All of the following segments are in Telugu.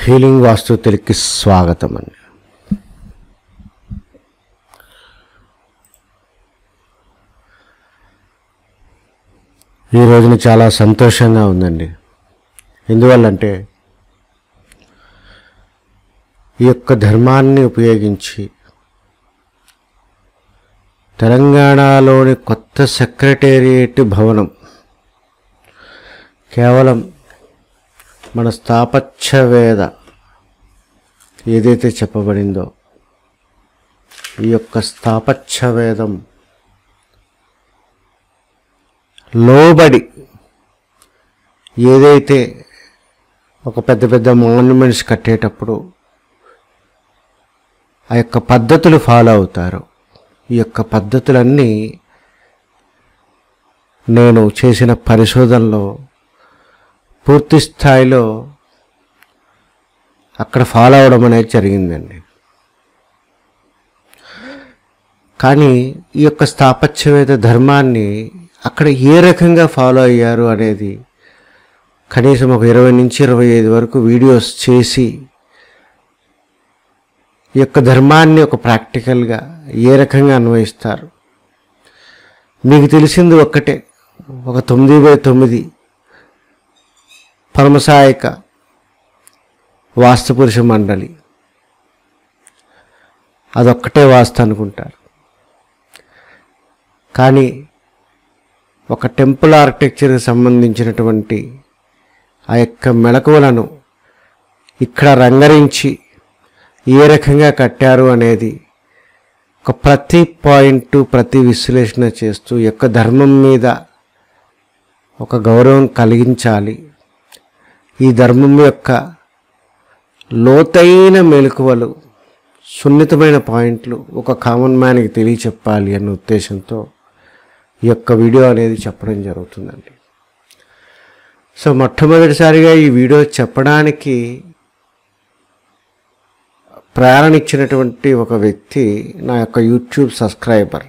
హీలింగ్ వాస్తు తెలుగుకి స్వాగతం అండి ఈ రోజున చాలా సంతోషంగా ఉందండి ఎందువల్లంటే ఈ యొక్క ధర్మాన్ని ఉపయోగించి తెలంగాణలోని కొత్త సెక్రటేరియట్ భవనం కేవలం మన స్థాపత్య వేద ఏదైతే చెప్పబడిందో ఈ యొక్క స్థాపత్య వేదం లోబడి ఏదైతే ఒక పెద్ద పెద్ద మాన్యుమెంట్స్ కట్టేటప్పుడు ఆ యొక్క పద్ధతులు ఫాలో అవుతారు ఈ యొక్క పద్ధతులన్నీ నేను చేసిన పరిశోధనలో పూర్తి స్థాయిలో అక్కడ ఫాలో అవడం అనేది జరిగిందండి కానీ ఈ యొక్క స్థాపత్యవేద ధర్మాన్ని అక్కడ ఏ రకంగా ఫాలో అయ్యారు అనేది కనీసం ఒక ఇరవై నుంచి ఇరవై ఐదు వరకు వీడియోస్ చేసి ఈ యొక్క ధర్మాన్ని ఒక ప్రాక్టికల్గా ఏ రకంగా అన్వయిస్తారు మీకు తెలిసింది ఒక్కటే ఒక తొమ్మిది బై తొమ్మిది పరమసాయక వాస్తుపురుష మండలి అదొక్కటే వాస్తు అనుకుంటారు కానీ ఒక టెంపుల్ ఆర్కిటెక్చర్కి సంబంధించినటువంటి ఆ యొక్క మెలకువలను ఇక్కడ రంగరించి ఏ రకంగా కట్టారు అనేది ఒక ప్రతి పాయింట్ ప్రతి విశ్లేషణ చేస్తూ ఈ యొక్క ధర్మం మీద ఒక గౌరవం కలిగించాలి ఈ ధర్మం యొక్క లోతైన మెలకువలు సున్నితమైన పాయింట్లు ఒక కామన్ మ్యాన్కి తెలియచెప్పాలి అన్న ఉద్దేశంతో ఈ యొక్క వీడియో అనేది చెప్పడం జరుగుతుందండి సో మొట్టమొదటిసారిగా ఈ వీడియో చెప్పడానికి ప్రేరణ ఇచ్చినటువంటి ఒక వ్యక్తి నా యొక్క యూట్యూబ్ సబ్స్క్రైబర్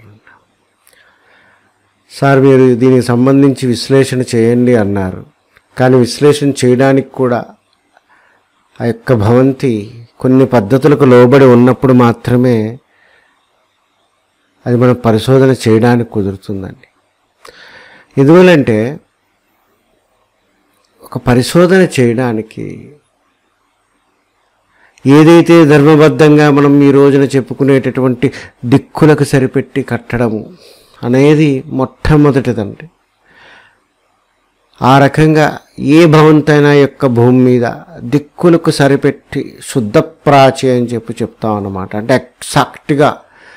సార్ మీరు దీనికి సంబంధించి విశ్లేషణ చేయండి అన్నారు కానీ విశ్లేషణ చేయడానికి కూడా ఆ యొక్క భవంతి కొన్ని పద్ధతులకు లోబడి ఉన్నప్పుడు మాత్రమే అది మనం పరిశోధన చేయడానికి కుదురుతుందండి ఎందువల్లంటే ఒక పరిశోధన చేయడానికి ఏదైతే ధర్మబద్ధంగా మనం ఈ రోజున చెప్పుకునేటటువంటి దిక్కులకు సరిపెట్టి కట్టడము అనేది మొట్టమొదటిదండి ఆ రకంగా ఏ భవంతైనా యొక్క భూమి మీద దిక్కులకు సరిపెట్టి శుద్ధ ప్రాచి అని చెప్పి చెప్తాం అన్నమాట అంటే ఎగ్జాక్ట్గా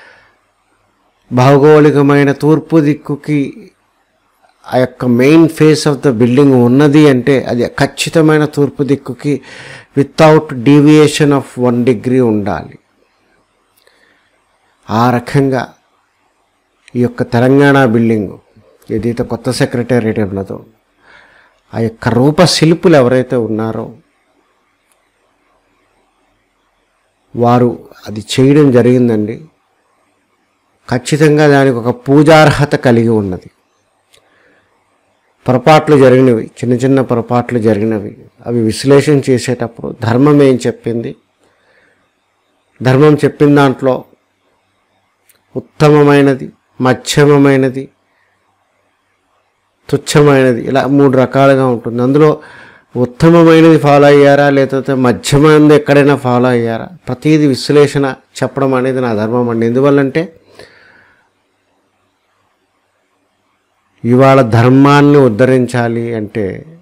భౌగోళికమైన తూర్పు దిక్కుకి ఆ యొక్క main face of the building ఉన్నది అంటే అది ఖచ్చితమైన తూర్పు దిక్కుకి without deviation of one degree ఉండాలి ఆ రకంగా ఈ యొక్క తెలంగాణ బిల్డింగ్ ఏదైతే కొత్త సెక్రటేరియట్ ఉన్నదో ఆ యొక్క రూపశిల్పులు ఎవరైతే ఉన్నారో వారు అది చేయడం జరిగిందండి ఖచ్చితంగా దానికి ఒక పూజార్హత కలిగి ఉన్నది పొరపాట్లు జరిగినవి చిన్న చిన్న పొరపాట్లు జరిగినవి అవి విశ్లేషణ చేసేటప్పుడు ధర్మం ఏం చెప్పింది ధర్మం చెప్పిన దాంట్లో ఉత్తమమైనది మధ్యమమైనది తుచ్చమైనది ఇలా మూడు రకాలుగా ఉంటుంది అందులో ఉత్తమమైనది ఫాలో అయ్యారా లేకపోతే మధ్యమైనది ఎక్కడైనా ఫాలో అయ్యారా ప్రతిదీ విశ్లేషణ చెప్పడం అనేది నా ధర్మం అండి ఎందువల్లంటే ఇవాళ ధర్మాన్ని ఉద్ధరించాలి అంటే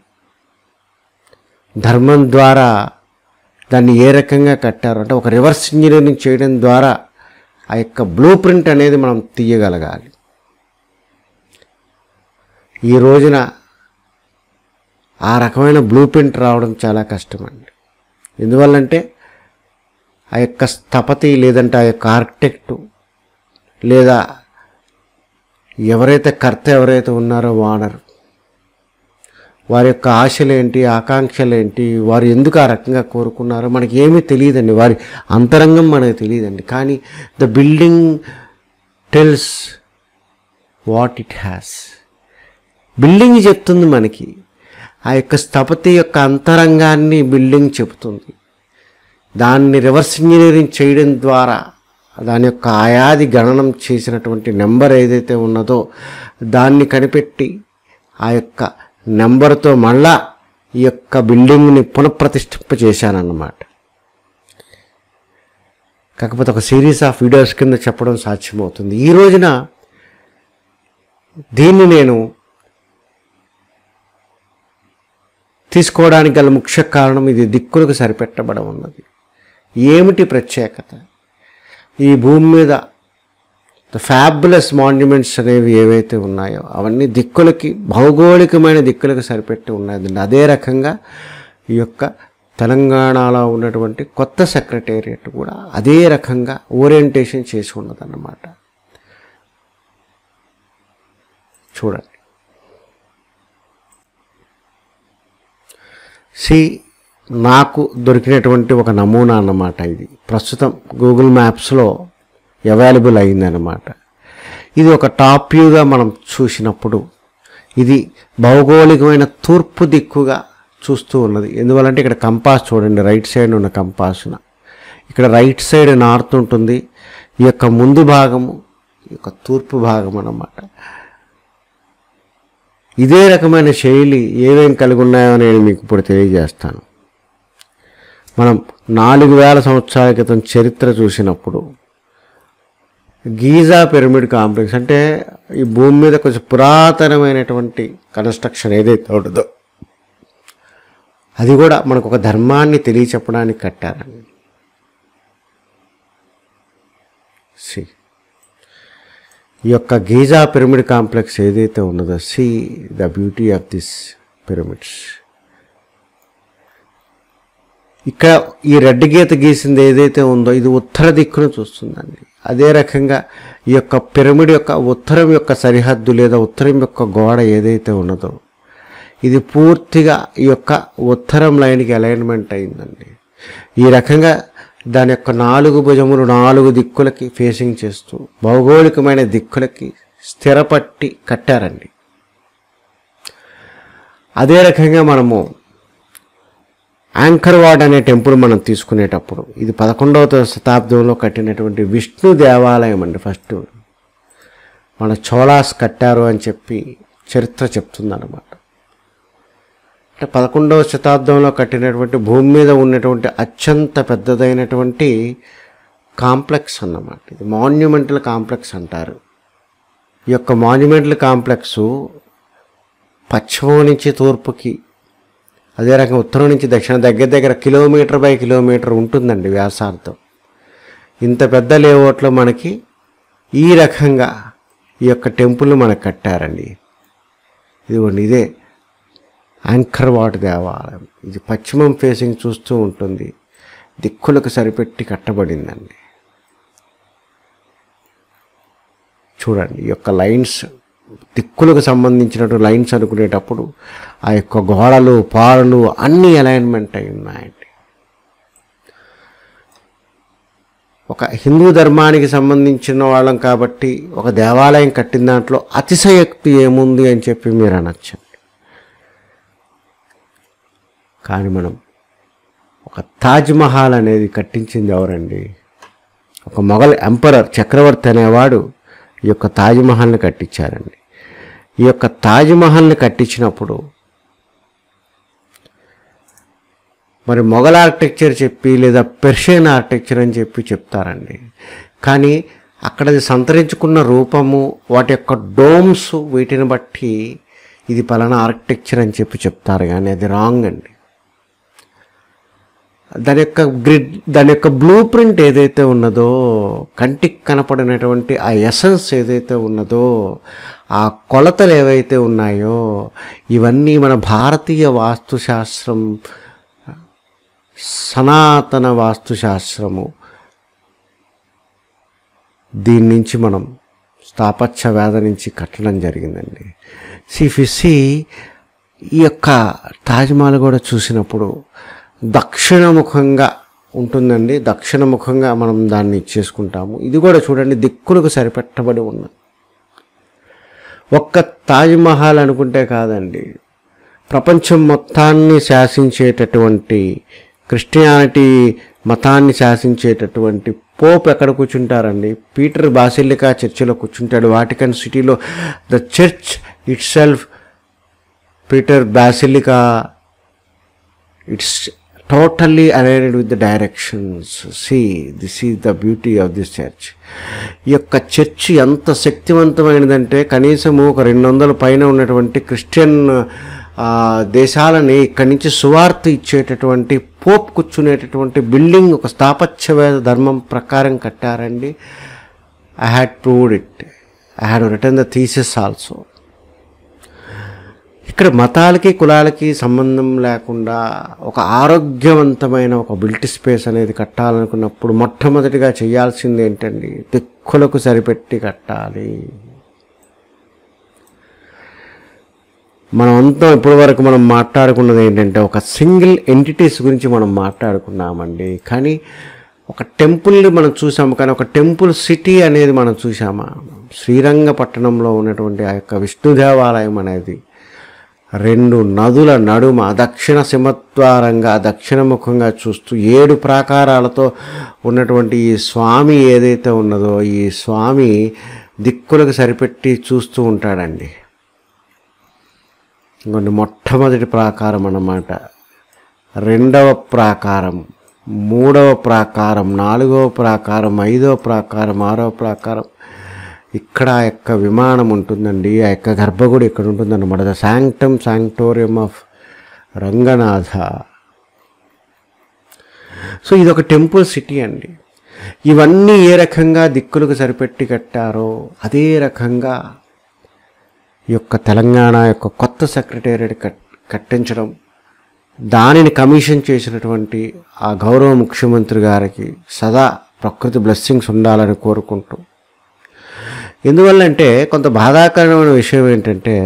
ధర్మం ద్వారా దాన్ని ఏ రకంగా కట్టారు అంటే ఒక రివర్స్ ఇంజనీరింగ్ చేయడం ద్వారా ఆ యొక్క బ్లూ ప్రింట్ అనేది మనం తీయగలగాలి ఈ రోజున ఆ రకమైన బ్లూ ప్రింట్ రావడం చాలా కష్టమండి ఎందువల్లంటే ఆ యొక్క స్థపతి లేదంటే ఆ యొక్క ఆర్కిటెక్టు లేదా ఎవరైతే కర్త ఎవరైతే ఉన్నారో వానరు వారి యొక్క ఆశలేంటి ఆకాంక్షలేంటి వారు ఎందుకు ఆ రకంగా కోరుకున్నారో మనకి ఏమీ తెలియదండి వారి అంతరంగం మనకు తెలియదండి కానీ the building tells what it has building చెప్తుంది మనకి ఆ యొక్క స్థపతి యొక్క అంతరంగాన్ని బిల్డింగ్ చెబుతుంది దాన్ని రివర్స్ ఇంజనీరింగ్ చేయడం ద్వారా దాని యొక్క ఆయాది గణనం చేసినటువంటి నెంబర్ ఏదైతే ఉన్నదో దాన్ని కనిపెట్టి ఆ యొక్క నెంబర్తో మళ్ళా ఈ యొక్క బిల్డింగ్ని పునఃప్రతిష్ఠింప చేశానన్నమాట కాకపోతే ఒక సిరీస్ ఆఫ్ వీడియోస్ కింద చెప్పడం సాధ్యమవుతుంది ఈ రోజున దీన్ని నేను తీసుకోవడానికి గల ముఖ్య కారణం ఇది దిక్కులకు సరిపెట్టబడి ఉన్నది ఏమిటి ప్రత్యేకత ఈ భూమి మీద ఫ్యాబులస్ మాన్యుమెంట్స్ అనేవి ఏవైతే ఉన్నాయో అవన్నీ దిక్కులకి భౌగోళికమైన దిక్కులకు సరిపెట్టి ఉన్నదండి అదే రకంగా ఈ యొక్క తెలంగాణలో ఉన్నటువంటి కొత్త సెక్రటేరియట్ కూడా అదే రకంగా ఓరియంటేషన్ చేసి ఉన్నదన్నమాట చూడండి సి నాకు దొరికినటువంటి ఒక నమూనా అన్నమాట ఇది ప్రస్తుతం గూగుల్ మ్యాప్స్లో అవైలబుల్ అయిందన్నమాట ఇది ఒక టాప్ వ్యూగా మనం చూసినప్పుడు ఇది భౌగోళికమైన తూర్పు దిక్కుగా చూస్తూ ఉన్నది ఎందువల్లంటే ఇక్కడ కంపాస్ చూడండి రైట్ సైడ్ ఉన్న కంపాస్న ఇక్కడ రైట్ సైడ్ నార్త్ ఉంటుంది ఈ యొక్క ముందు భాగము ఈ యొక్క తూర్పు భాగం అన్నమాట ఇదే రకమైన శైలి ఏమేం కలిగి ఉన్నాయో నేను మీకు ఇప్పుడు తెలియజేస్తాను మనం నాలుగు వేల సంవత్సరాల క్రితం చరిత్ర చూసినప్పుడు గీజా పిరమిడ్ కాంప్లెక్స్ అంటే ఈ భూమి మీద కొంచెం పురాతనమైనటువంటి కన్స్ట్రక్షన్ ఏదైతే ఉంటుందో అది కూడా మనకు ఒక ధర్మాన్ని తెలియచెప్పడానికి కట్టారండి సి ఈ యొక్క గీజా పిరమిడ్ కాంప్లెక్స్ ఏదైతే ఉన్నదో see the beauty of this pyramids ఇక్కడ ఈ రెడ్ గీత గీసింది ఏదైతే ఉందో ఇది ఉత్తర దిక్కును చూస్తుందండి అదే రకంగా ఈ యొక్క పిరమిడ్ యొక్క ఉత్తరం యొక్క సరిహద్దు లేదా ఉత్తరం యొక్క గోడ ఏదైతే ఉన్నదో ఇది పూర్తిగా ఈ యొక్క ఉత్తరం లైన్కి అలైన్మెంట్ అయిందండి ఈ రకంగా దాని యొక్క నాలుగు భుజములు నాలుగు దిక్కులకి ఫేసింగ్ చేస్తూ భౌగోళికమైన దిక్కులకి స్థిరపట్టి కట్టారండి అదే రకంగా మనము యాంకర్వాడ్ అనే టెంపుల్ మనం తీసుకునేటప్పుడు ఇది పదకొండవ శతాబ్దంలో కట్టినటువంటి విష్ణు దేవాలయం అండి ఫస్ట్ మన చోళాస్ కట్టారు అని చెప్పి చరిత్ర చెప్తుందన్నమాట అంటే పదకొండవ శతాబ్దంలో కట్టినటువంటి భూమి మీద ఉన్నటువంటి అత్యంత పెద్దదైనటువంటి కాంప్లెక్స్ అన్నమాట ఇది మాన్యుమెంటల్ కాంప్లెక్స్ అంటారు ఈ యొక్క మాన్యుమెంటల్ కాంప్లెక్సు పశ్చిమం నుంచి తూర్పుకి అదే రకంగా ఉత్తరం నుంచి దక్షిణ దగ్గర దగ్గర కిలోమీటర్ బై కిలోమీటర్ ఉంటుందండి వ్యాసార్థం ఇంత పెద్ద లేఅవుట్లో మనకి ఈ రకంగా ఈ యొక్క టెంపుల్ మనకు కట్టారండి ఇదిగోండి ఇదే యాంకర్వాట్ దేవాలయం ఇది పశ్చిమం ఫేసింగ్ చూస్తూ ఉంటుంది దిక్కులకు సరిపెట్టి కట్టబడిందండి చూడండి ఈ యొక్క లైన్స్ దిక్కులకు సంబంధించినటువంటి లైన్స్ అనుకునేటప్పుడు ఆ యొక్క గోడలు పారలు అన్ని అలైన్మెంట్ అయి ఉన్నాయండి ఒక హిందూ ధర్మానికి సంబంధించిన వాళ్ళం కాబట్టి ఒక దేవాలయం కట్టిన దాంట్లో అతిశయక్తి ఏముంది అని చెప్పి మీరు అనొచ్చు కానీ మనం ఒక తాజ్ మహల్ అనేది కట్టించింది ఎవరండి ఒక మొఘల్ ఎంపరర్ చక్రవర్తి అనేవాడు ఈ యొక్క తాజ్ మహల్ని కట్టించారండి ఈ యొక్క తాజ్ మహల్ని కట్టించినప్పుడు మరి మొఘల్ ఆర్కిటెక్చర్ చెప్పి లేదా పెర్షియన్ ఆర్కిటెక్చర్ అని చెప్పి చెప్తారండి కానీ అక్కడ అది సంతరించుకున్న రూపము వాటి యొక్క డోమ్స్ వీటిని బట్టి ఇది పలానా ఆర్కిటెక్చర్ అని చెప్పి చెప్తారు కానీ అది రాంగ్ అండి దాని యొక్క గ్రిడ్ దాని యొక్క బ్లూ ప్రింట్ ఏదైతే ఉన్నదో కంటికి కనపడినటువంటి ఆ ఎసెన్స్ ఏదైతే ఉన్నదో ఆ కొలతలు ఏవైతే ఉన్నాయో ఇవన్నీ మన భారతీయ వాస్తుశాస్త్రం సనాతన వాస్తుశాస్త్రము దీని నుంచి మనం స్థాపత్య వేద నుంచి కట్టడం జరిగిందండి సిఫిసి ఈ యొక్క తాజ్మహల్ కూడా చూసినప్పుడు దక్షిణముఖంగా ఉంటుందండి దక్షిణముఖంగా మనం దాన్ని చేసుకుంటాము ఇది కూడా చూడండి దిక్కులకు సరిపెట్టబడి ఉన్నది ఒక్క తాజ్మహల్ అనుకుంటే కాదండి ప్రపంచం మొత్తాన్ని శాసించేటటువంటి క్రిస్టియానిటీ మతాన్ని శాసించేటటువంటి పోప్ ఎక్కడ కూర్చుంటారండి పీటర్ బాసిలికా చర్చిలో కూర్చుంటాడు వాటికన్ సిటీలో the church itself Peter basilica it's totally aligned with the directions see this is the beauty of this church ఈ యొక్క చర్చ్ ఎంత శక్తివంతమైనదంటే కనీసము ఒక రెండు వందల పైన ఉన్నటువంటి క్రిస్టియన్ ఆ, దేశాలని ఇక్కడి నుంచి సువార్త ఇచ్చేటటువంటి పోప్ కూర్చునేటటువంటి బిల్డింగ్ ఒక స్థాపత్యవేద ధర్మం ప్రకారం కట్టారండి I had proved it I had return the theses also ఇక్కడ మతాలకి కులాలకి సంబంధం లేకుండా ఒక ఆరోగ్యవంతమైన ఒక బిల్ట్ స్పేస్ అనేది కట్టాలనుకున్నప్పుడు మొట్టమొదటిగా చేయాల్సింది ఏంటండి దిక్కులకు సరిపెట్టి కట్టాలి మనం అంతా ఇప్పటి వరకు మనం మాట్లాడుకున్నది ఏంటంటే ఒక సింగిల్ ఎంటిటీస్ గురించి మనం మాట్లాడుకున్నామండి కానీ ఒక టెంపుల్ని మనం చూసాము కానీ ఒక టెంపుల్ సిటీ అనేది మనం చూసామా శ్రీరంగపట్టణంలో ఉన్నటువంటి ఆ యొక్క విష్ణు దేవాలయం అనేది రెండు నదుల నడుమ దక్షిణ సింహద్వారంగా దక్షిణముఖంగా చూస్తూ ఏడు ప్రాకారాలతో ఉన్నటువంటి ఈ స్వామి ఏదైతే ఉన్నదో ఈ స్వామి దిక్కులకు సరిపెట్టి చూస్తూ ఉంటాడండి ఇంకొన్ని మొట్టమొదటి ప్రాకారం అన్నమాట రెండవ ప్రాకారం మూడవ ప్రాకారం నాలుగవ ప్రాకారం ఐదవ ప్రాకారం ఆరవ ప్రాకారం ఇక్కడ ఆ యొక్క విమానం ఉంటుందండి ఆ యొక్క గర్భగుడి ఇక్కడ ఉంటుందన్నమాట the sanctum sanctorium of Ranganatha so ఇది ఒక టెంపుల్ సిటీ అండి ఇవన్నీ ఏ రకంగా దిక్కులకు సరిపెట్టి కట్టారో అదే రకంగా ఈ యొక్క తెలంగాణ యొక్క కొత్త సెక్రటేరియట్ కట్ కట్టించడం దానిని కమిషన్ చేసినటువంటి ఆ గౌరవ ముఖ్యమంత్రి గారికి సదా ప్రకృతి బ్లెస్సింగ్స్ ఉండాలని కోరుకుంటూ ఎందువల్లంటే కొంత బాధాకరమైన విషయం ఏంటంటే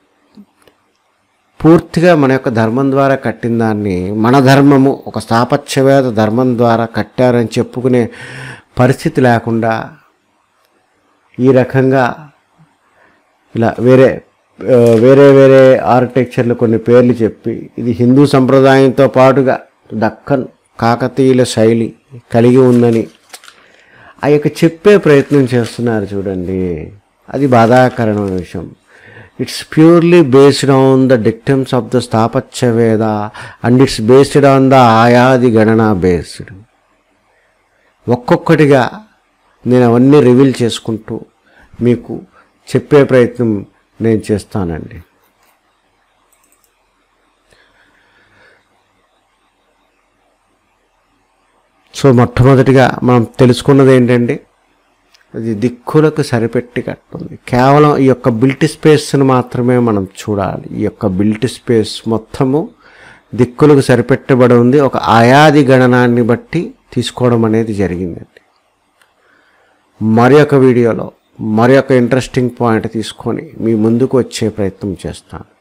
పూర్తిగా మన యొక్క ధర్మం ద్వారా కట్టిన దాన్ని మన ధర్మము ఒక స్థాపత్యవేద ధర్మం ద్వారా కట్టారని చెప్పుకునే పరిస్థితి లేకుండా ఈ రకంగా ఇలా వేరే ఆ, వేరే వేరే ఆర్కిటెక్చర్లు కొన్ని పేర్లు చెప్పి ఇది హిందూ సంప్రదాయంతో పాటుగా దక్కన్ కాకతీయుల శైలి కలిగి ఉందని ఆ యొక్క చెప్పే ప్రయత్నం చేస్తున్నారు చూడండి అది బాధాకరమైన విషయం it's purely based on the dictums of the స్థాపత్య వేద and it's based on the ఆయాది గణన బేస్డ్ ఒక్కొక్కటిగా నేను అవన్నీ రివీల్ చేసుకుంటూ మీకు చెప్పే ప్రయత్నం నేను చేస్తానండి సో మొట్టమొదటిగా మనం తెలుసుకున్నది ఏంటంటే అది దిక్కులకు సరిపెట్టి కట్టుంది కేవలం ఈ యొక్క బిల్ట్ స్పేస్ని మాత్రమే మనం చూడాలి ఈ యొక్క బిల్ట్ స్పేస్ మొత్తము దిక్కులకు సరిపెట్టబడి ఉంది ఒక ఆయాది గణనాన్ని బట్టి తీసుకోవడం అనేది జరిగిందండి మరి ఒక వీడియోలో మరి ఒక ఇంట్రెస్టింగ్ పాయింట్ తీసుకొని మీ ముందుకు వచ్చే ప్రయత్నం చేస్తాను